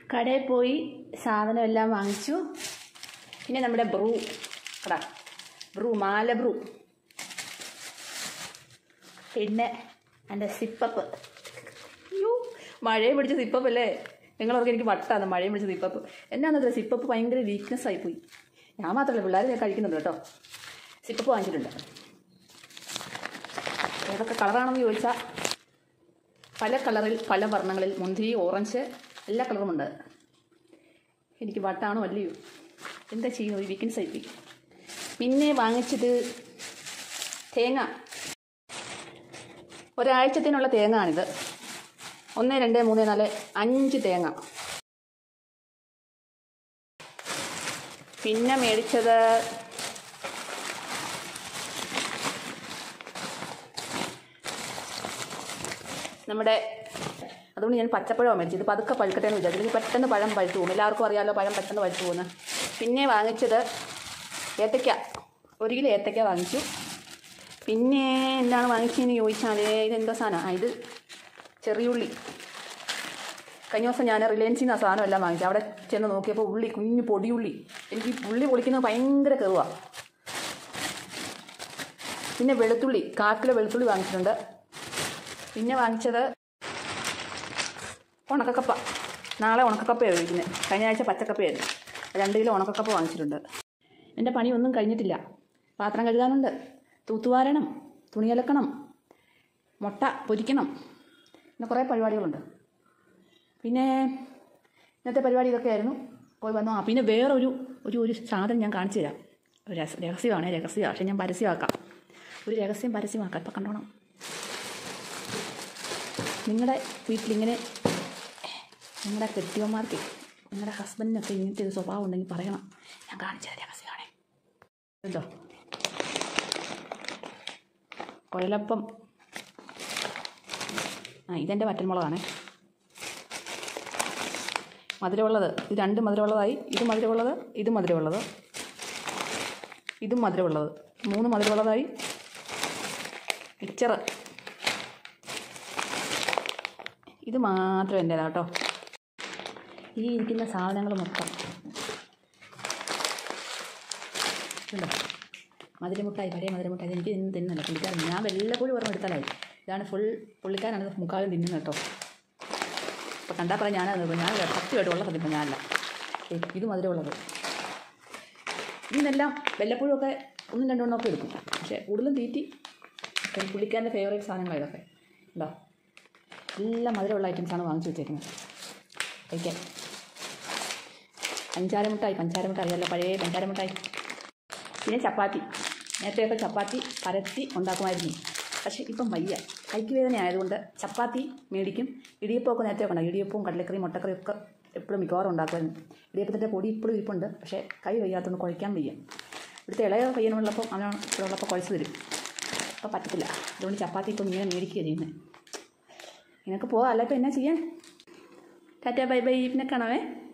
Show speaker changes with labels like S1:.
S1: കടയിൽ പോയി സാധനം എല്ലാം വാങ്ങിച്ചു പിന്നെ നമ്മുടെ ബ്രൂ കടാ ബ്രൂ മാല ബ്രൂ പിന്നെ എൻ്റെ സിപ്പപ്പ് അയ്യോ മഴയും പിടിച്ച സിപ്പപ്പ് അല്ലേ നിങ്ങളവർക്ക് എനിക്ക് വട്ടാണ് മഴയും പിടിച്ച സിപ്പപ്പ് എന്നാന്നത്ര സിപ്പപ്പ് ഭയങ്കര വീക്ക്നെസ് ആയിപ്പോയി ഞാൻ മാത്രമല്ല പിള്ളേർ ഞാൻ കഴിക്കുന്നുണ്ട് കേട്ടോ സിപ്പപ്പ് വാങ്ങിച്ചിട്ടുണ്ട് ഏതൊക്കെ കളറാണെന്ന് ചോദിച്ചാൽ പല കളറിൽ പല വർണ്ണങ്ങളിൽ മുന്തിരി ഓറഞ്ച് എല്ലാ കളറുമുണ്ട് എനിക്ക് വട്ടാണോ അല്ലയോ എന്താ ചെയ്യുന്നത് ഒരു വീക്കെൻഡ്സ് ആയിപ്പോയി പിന്നെ വാങ്ങിച്ചത് തേങ്ങ ഒരാഴ്ചത്തിനുള്ള തേങ്ങയാണിത് ഒന്ന് രണ്ട് മൂന്ന് നാല് അഞ്ച് തേങ്ങ പിന്നെ മേടിച്ചത് നമ്മുടെ അതുകൊണ്ട് ഞാൻ പച്ചപ്പഴമാണ് മേടിച്ചത് ഇത് പതുക്കെ പഴുക്കട്ടെ എന്ന് വിചാരിച്ചു ഇത് പെട്ടെന്ന് പഴം പഴുത്തു പോകും എല്ലാവർക്കും അറിയാമല്ലോ പഴം പെട്ടെന്ന് പഴുത്തു പോകുന്നു പിന്നെ വാങ്ങിച്ചത് ഏത്തയ്ക്ക ഒരു കിലോ ഏത്തയ്ക്ക വാങ്ങിച്ചു പിന്നെ എന്താണ് വാങ്ങിച്ചതെന്ന് ചോദിച്ചാൽ ഇതെന്താ സാധനം ആ ഇത് ചെറിയുള്ളി കഴിഞ്ഞ ദിവസം ഞാൻ റിലയൻസിൽ നിന്ന് ആ സാധനം എല്ലാം വാങ്ങിച്ചു അവിടെ ചെന്ന് നോക്കിയപ്പോൾ ഉള്ളി കുഞ്ഞു പൊടിയുള്ളി എനിക്ക് ഈ ഉള്ളി പൊളിക്കുന്നത് ഭയങ്കര കെറുവാണ് പിന്നെ വെളുത്തുള്ളി കാൽ കിലോ വെളുത്തുള്ളി വാങ്ങിച്ചിട്ടുണ്ട് പിന്നെ വാങ്ങിച്ചത് ഉണക്കക്കപ്പ നാളെ ഉണക്കക്കപ്പയാണ് കഴിക്കുന്നത് കഴിഞ്ഞ ആഴ്ച പച്ചക്കപ്പയായിരുന്നു രണ്ട് കിലോ ഉണക്കക്കപ്പ വാങ്ങിച്ചിട്ടുണ്ട് എൻ്റെ പണിയൊന്നും കഴിഞ്ഞിട്ടില്ല പാത്രം കഴുകാനുണ്ട് തൂത്തുവാരണം തുണി അലക്കണം മുട്ട പൊരിക്കണം പിന്നെ കുറേ പരിപാടികളുണ്ട് പിന്നെ ഇന്നത്തെ പരിപാടി ഇതൊക്കെയായിരുന്നു പോയി വന്നു ആ പിന്നെ വേറൊരു ഒരു ഒരു സാധനം ഞാൻ കാണിച്ചു തരാം ഒരു രഹസ്യ- രഹസ്യമാണ് രഹസ്യമാണ് പക്ഷേ ഞാൻ പരസ്യമാക്കാം ഒരു രഹസ്യം പരസ്യമാക്കാം ഇപ്പം കണ്ടോണം നിങ്ങളുടെ വീട്ടിലിങ്ങനെ നിങ്ങളുടെ കെട്ടിയന്മാർക്ക് നിങ്ങളുടെ ഹസ്ബൻഡിനൊക്കെ ഇങ്ങനത്തെ ഒരു സ്വഭാവം ഉണ്ടെങ്കിൽ പറയണം ഞാൻ കാണിച്ചു തരാം രഹസ്യമാണേ എന്തോ കുഴലപ്പം ആ ഇതെൻ്റെ വറ്റൻമുളകാണേ മധുരമുള്ളത് ഇത് രണ്ട് മധുരമുള്ളതായി ഇത് മധുരമുള്ളത് ഇത് മധുരമുള്ളത് ഇതും മധുരമുള്ളത് മൂന്ന് മധുരമുള്ളതായി മിക്സറ് ഇത് മാത്രം എൻ്റേതാ കേട്ടോ ഈ ഇരിക്കുന്ന സാധനങ്ങൾ മൊത്തം ഉണ്ടോ മധുരമുട്ടായി പഴയ മധുരമുട്ടായി എനിക്ക് ഇന്ന് തിന്നല്ല പുള്ളിക്കാരൻ ഞാൻ വല്ലപ്പോഴും ഓർമ്മ എടുത്താലായി ഇതാണ് ഫുൾ പുള്ളിക്കാരാണ് ഇത് മുക്കാലും തിന്നുന്നത് കേട്ടോ അപ്പോൾ കണ്ടാൽ പറയാം ഞാനത് ഞാൻ സത്യമായിട്ട് ഉള്ള സത്യം ഞാനല്ല ഏയ് ഇത് മധുരമുള്ളത് ഇതിനെല്ലാം വല്ലപ്പോഴും ഒക്കെ ഒന്നും രണ്ടെണ്ണം ഒക്കെ എടുക്കും പക്ഷേ കൂടുതലും തീറ്റി പിന്നെ പുള്ളിക്കാരൻ്റെ ഫേവറേറ്റ് സാധനങ്ങളാണ് ഇതൊക്കെ ഉണ്ടോ എല്ലാം മധുരമുള്ള ഐറ്റംസാണ് വാങ്ങിച്ചു വെച്ചേക്കുന്നത് കഴിക്കാൻ പഞ്ചാര മിഠായി പഞ്ചാര മിഠായി അറിയാലോ പഴയ പഞ്ചാര മിഠായി പിന്നെ ചപ്പാത്തി നേരത്തെയൊക്കെ ചപ്പാത്തി പരത്തി ഉണ്ടാക്കുമായിരുന്നു പക്ഷേ ഇപ്പം വയ്യ കൈക്ക് വേദന ആയതുകൊണ്ട് ചപ്പാത്തി മേടിക്കും ഇടിയപ്പമൊക്കെ നേരത്തെ ഒക്കെ ഉണ്ടാകും ഇടിയപ്പവും കടലക്കറിയും മുട്ടക്കറിയും ഒക്കെ എപ്പോഴും മിക്കവാറും ഉണ്ടാക്കുമായിരുന്നു ഇടിയപ്പത്തിൻ്റെ പൊടി ഇപ്പോഴും ഇരിപ്പുണ്ട് പക്ഷേ കൈ വയ്യാത്തതുകൊണ്ട് കുഴയ്ക്കാൻ വയ്യ ഇവിടുത്തെ ഇളയ പയ്യനുള്ളപ്പം അവൻ ഇവിടെ ഉള്ളപ്പോൾ കുഴച്ച് തരും അപ്പോൾ പറ്റത്തില്ല അതുകൊണ്ട് ചപ്പാത്തി ഇപ്പം ഇങ്ങനെ മേടിക്കുക ചെയ്യുന്നത് നിനക്ക് പോകാം അല്ല ഇപ്പം എന്നാ ചെയ്യാൻ ടാറ്റ ബൈ ബൈ പിന്നെ കാണാമേ